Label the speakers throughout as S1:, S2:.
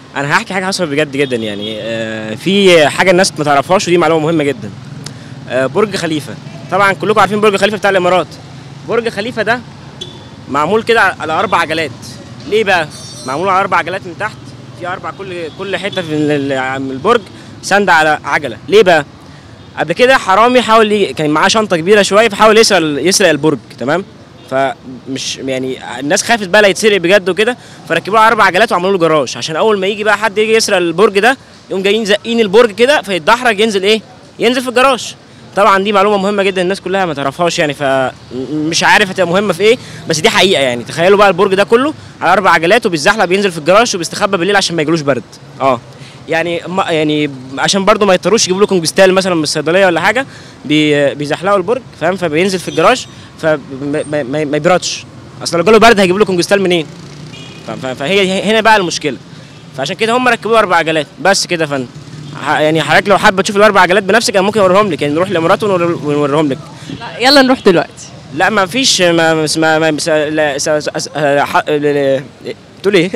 S1: انا هحكي حاجه حصلت بجد جدا يعني آه، في حاجه الناس ما تعرفهاش ودي معلومه مهمه جدا آه، برج خليفه طبعا كلكم عارفين برج خليفه بتاع الامارات برج خليفه ده معمول كده على اربع عجلات ليه بقى معمول على اربع عجلات من تحت في اربع كل كل حته في ال- من البرج سند على عجله ليه بقى قبل كده حرامي حاول ي- كان معاه شنطه كبيره شويه فحاول يسرق يسرق البرج تمام فمش يعني الناس خافت بقى لا يتسرق بجد وكده فركبوه على اربع عجلات وعملوا له جراج عشان اول ما يجي بقى حد يجي يسرق البرج ده يقوم جايين زقين البرج كده فيتدحرج ينزل ايه ينزل في الجراج طبعا دي معلومه مهمه جدا الناس كلها ما تعرفهاش يعني فمش عارف هتبقى مهمه في ايه بس دي حقيقه يعني تخيلوا بقى البرج ده كله على اربع عجلات وبيتزحلق بينزل في الجراج وبيستخبى بالليل عشان ما يجيلوش برد اه يعني ما يعني عشان برضو ما يضطروش يجيبوا له كونجستال مثلا من الصيدليه ولا حاجه بي بيزحلقوا البرج فاهم فبينزل في الجراج فما ما, ما, ما يبردش اصل لو جاله برد هيجيبوا له كونجستال منين ف- ف- فهي هنا بقى المشكله فعشان كده هم ركبوا اربع عجلات بس كده يا فندم ح- يعني حضرتك لو حابه تشوف الاربع عجلات بنفسك انا ممكن اوريهم لك يعني نروح الامارات ونور- ونوريهم لك
S2: لا يلا نروح دلوقتي
S1: لا ما فيش ما ما ما, ما س- لا س- س- س- ح- ل- ل- تقول ايه؟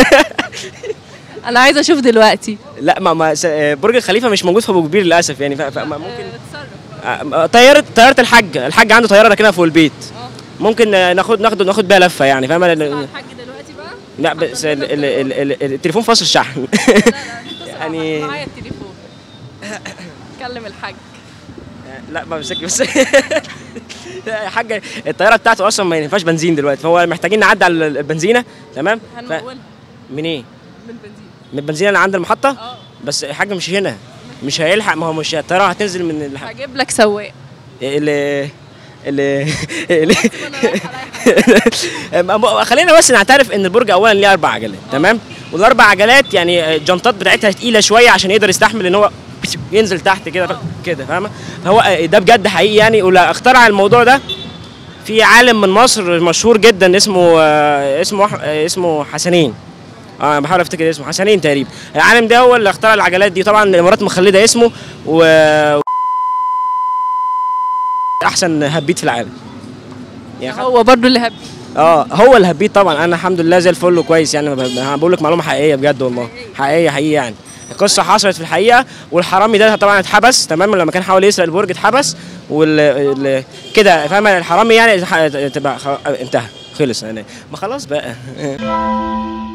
S2: انا عايزه اشوف دلوقتي
S1: لا ما ما س- برج الخليفه مش موجود في ابو كبير للاسف يعني ف- فما ممكن آه، طياره طياره الحاج الحاج عنده طياره راكنها فوق البيت ممكن آه، ناخد ناخد ناخد بيها لفه يعني فاهمه ال-
S2: الحاج دلوقتي بقى
S1: لا بس ال- ال- ال- ال- التليفون فاصل الشحن يعني
S2: معايا التليفون كلم الحاج
S1: لا ما بمسك بس لا يا حاج الطياره بتاعته اصلا ما ينفعش بنزين دلوقتي فهو محتاجين نعدي على البنزينه تمام ف...
S2: هنقولها
S1: من ايه
S2: من بنزين
S1: من البنزينه اللي عند المحطه
S2: اه
S1: بس الحاج مش هنا مش هيلحق ما هو مش الطياره هتنزل من الح...
S2: هجيب لك سواق
S1: اللي اللي اللي
S2: انا رايحه رايحه
S1: ما- ما- خلينا بس نعترف ان البرج اولا ليه اربع عجلات تمام والاربع عجلات يعني الجنطات بتاعتها تقيله شويه عشان يقدر يستحمل ان هو ينزل تحت كده ف- كده فاهمه فهو ده بجد حقيقي يعني ولا اخترع الموضوع ده في عالم من مصر مشهور جدا اسمه آه، اسمه أح- آه، اسمه حسنين اه أنا بحاول افتكر اسمه حسنين تقريبا العالم ده هو اللي اخترع العجلات دي طبعا الامارات مخلده اسمه و احسن هبيت في العالم يعني خد-
S2: هو برضو اللي هب
S1: اه هو الهبيت طبعا انا الحمد لله زي الفل وكويس يعني ب- ب- بقول لك معلومه حقيقيه بجد والله حقيقيه حقيقيه يعني القصه حصلت في الحقيقه والحرامي ده طبعا اتحبس تمام لما كان حاول يسرق البرج اتحبس وال ال- كده فاهم الحرامي يعني اتح- تبقى خ- انتهى خلص يعني ما خلاص بقى